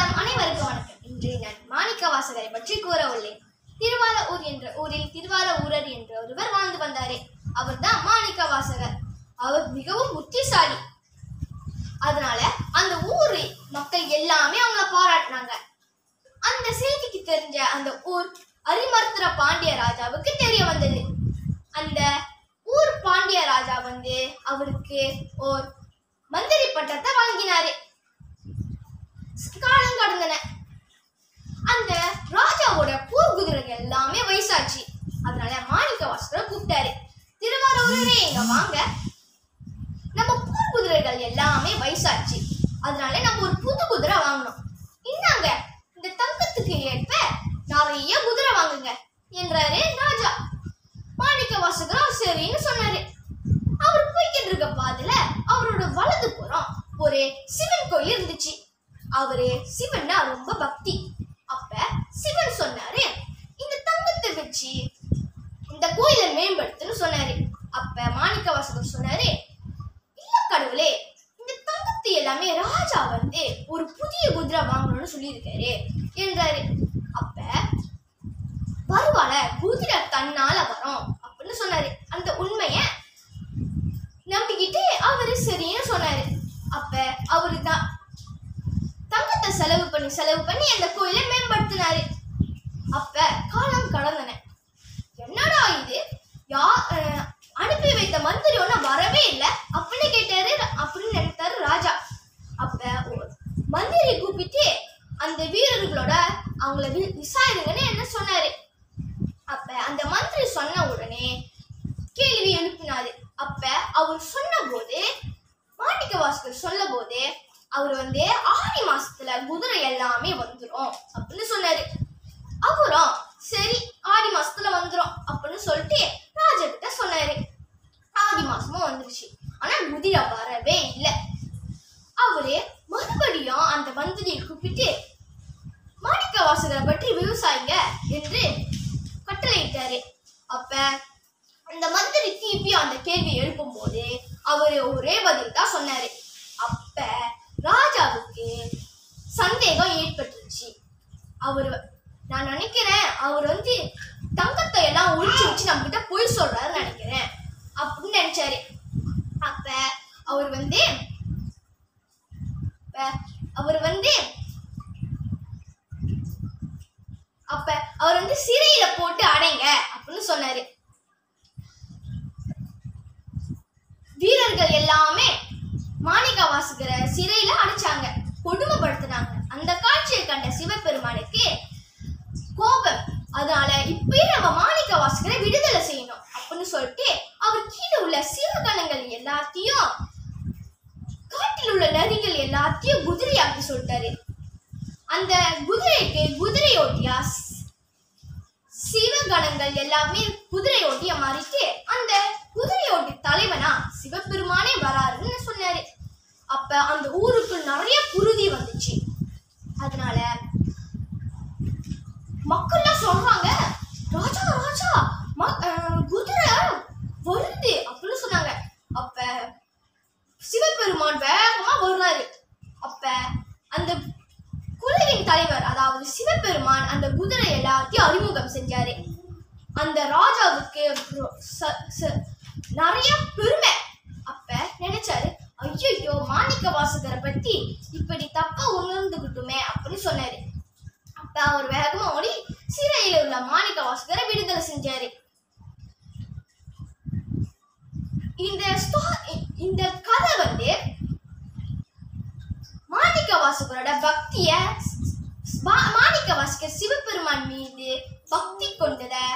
அனைவருக்கும் வணக்கம் இன்று நான் மாணிக்க வாசகரை பற்றி கூற உள்ளேன் திருவாரூர் என்ற ஊரில் திருவார ஊரர் என்ற ஒருவர் வாழ்ந்து வந்தாரே அவர்தான் மாணிக்க வாசகர் அவர் மிகவும் புத்திசாலி அதனால அந்த ஊர் மக்கள் எல்லாமே அவங்கள பாராட்டினாங்க அந்த செய்திக்கு தெரிஞ்ச அந்த ஊர் அரிமர்த்தர பாண்டிய ராஜாவுக்கு தெரிய வந்தது அந்த ஊர் பாண்டிய ராஜா வந்து அவருக்கு ஓர் மந்திரி பட்டத்தை வழங்கினாரு காலம் கடந்தன அந்த ராஜாவோட போர் குதிரைகள் எல்லாமே வயசாச்சு அதனால மாணிக்க வாசகரை கூப்பிட்டாரு திருவாரூரே எங்க வாங்க நம்ம போர் குதிரைகள் எல்லாமே வயசாச்சு அதனால நம்ம ஒரு புது குதிரை வாங்கணும் இன்னாங்க இந்த தங்கத்துக்கு ஏற்ப நிறைய குதிரை வாங்குங்க என்றாரு ராஜா மாணிக்க வாசகரும் சரின்னு சொன்னாரு அவர் போய்கிட்டு இருக்க பாதுல அவரோட வலது புறம் ஒரு சிவன் கோயில் இருந்துச்சு அவரு சிவன்னா ரொம்ப பக்தி அப்ப சிவன் சொன்னாரு இந்த தங்கத்தை வச்சு இந்த கோயிலை மேம்படுத்துன்னு சொன்னாரு அப்ப மாணிக்க வாசகர் சொன்னாரு இல்ல கடவுளே இந்த தங்கத்தை எல்லாமே ராஜா வந்து ஒரு புதிய குதிரை வாங்கணும்னு சொல்லியிருக்காரு என்றாரு அப்ப பரவாயில்ல குதிரை தன்னால வரும் அப்படின்னு சொன்னாரு அந்த உண்மைய நம்பிக்கிட்டு அவரு சரின்னு சொன்னாரு அப்ப அவரு தான் தங்கத்தை செலவு பண்ணி செலவு பண்ணி அந்த கோயிலை மேம்படுத்தினாரு அப்ப காலம் கடந்தன என்னடா இது யா அஹ், அனுப்பி வைத்த மந்திரி ஒன்றும் வரவே இல்லை அப்படின்னு கேட்டாரு அப்படின்னு நினைத்தாரு ராஜா அப்ப ஒரு மந்திரி கூப்பிட்டு அந்த வீரர்களோட அவங்கள வி- விசாரிங்கன்னு என்ன சொன்னாரு அப்ப அந்த மந்திரி சொன்ன உடனே கேள்வி எழுப்பினாரு அப்ப அவர் சொன்ன போது மாணிக்க வாசகர் சொல்ல போது அவர் வந்து ஆடி மாசத்துல குதிரை எல்லாமே வந்துரும் அப்படின்னு சொன்னாரு அவரும் சரி ஆடி மாசத்துல வந்துரும் அப்படின்னு சொல்லிட்டு ராஜா கிட்ட சொன்னாரு ஆடி மாசமும் வந்துருச்சு ஆனா குதிரை வரவே இல்லை அவரு மறுபடியும் அந்த மந்திரியை கூப்பிட்டு மாணிக்க வாசகரை பற்றி விவசாயிங்க என்று கட்டளையிட்டாரு அப்ப அந்த மந்திரி திருப்பி அந்த கேள்வி எழுப்பும் போது அவரு ஒரே பதில் தான் சொன்னாரு அப்ப ராஜாவுக்கு சந்தேகம் ஏற்பட்டுருச்சு அவரு நான் நினைக்கிறேன் அவர் வந்து தங்கத்தை எல்லாம் ஒழிச்சு வச்சு நம்ம கிட்ட பொய் சொல்றாருன்னு நினைக்கிறேன் அப்படின்னு நினைச்சாரு அப்ப அவர் வந்து அப்ப அவர் வந்து அப்ப அவர் வந்து சிறையில போட்டு அடைங்க அப்படின்னு சொன்னாரு வீரர்கள் எல்லாமே மாணிக்க வாசகரை சிறையில அடைச்சாங்க கொடுமைப்படுத்தினாங்க அந்த காட்சியை கண்ட சிவபெருமானுக்கு கோபம் அதனால இப்பயே நம்ம மாணிக்க வாசகரை விடுதலை செய்யணும் அப்படின்னு சொல்லிட்டு அவர் கீழே உள்ள சிவகணங்கள் எல்லாத்தையும் காட்டில் உள்ள நரிகள் எல்லாத்தையும் குதிரையாக்கி சொல்லிட்டாரு அந்த குதிரைக்கு குதிரையோட்டியா ஸ்- சிவகணங்கள் எல்லாமே குதிரையோட்டிய மாறிட்டு அந்த குதிரையோட்டி தலைவனா சிவபெருமானே வராருன்னு சொன்னாரு அப்ப அந்த ஊருக்கு நிறைய குருதி வந்துச்சு அதனால மக்கள்லாம் சொல்றாங்க ராஜா ராஜா ம- அஹ், குதிரை வருது அப்படின்னு சொன்னாங்க அப்ப சிவபெருமான் வேகமா வருவாரு அப்ப அந்த குழுவின் தலைவர் அதாவது சிவபெருமான் அந்த குதிரை எல்லாத்தையும் அறிமுகம் செஞ்சாரு அந்த ராஜாவுக்கு ரொ- ச- ச- நிறைய பெருமை அப்ப நினைச்சாரு ஐயோ மாணிக்க வாசகரை பத்தி இப்படி தப்பா உணர்ந்துகிட்டுமே அப்படின்னு சொன்னாரு அப்ப அவர் வேகமா ஓடி சிறையில உள்ள மாணிக்க வாசகரை விடுதலை செஞ்சாரு இந்த ஸ்டோ- இந்த கதை வந்து மாணிக்க வாசகரோட பக்திய மா- மாணிக்க வாசகர் சிவபெருமான் மீது பக்தி கொண்டத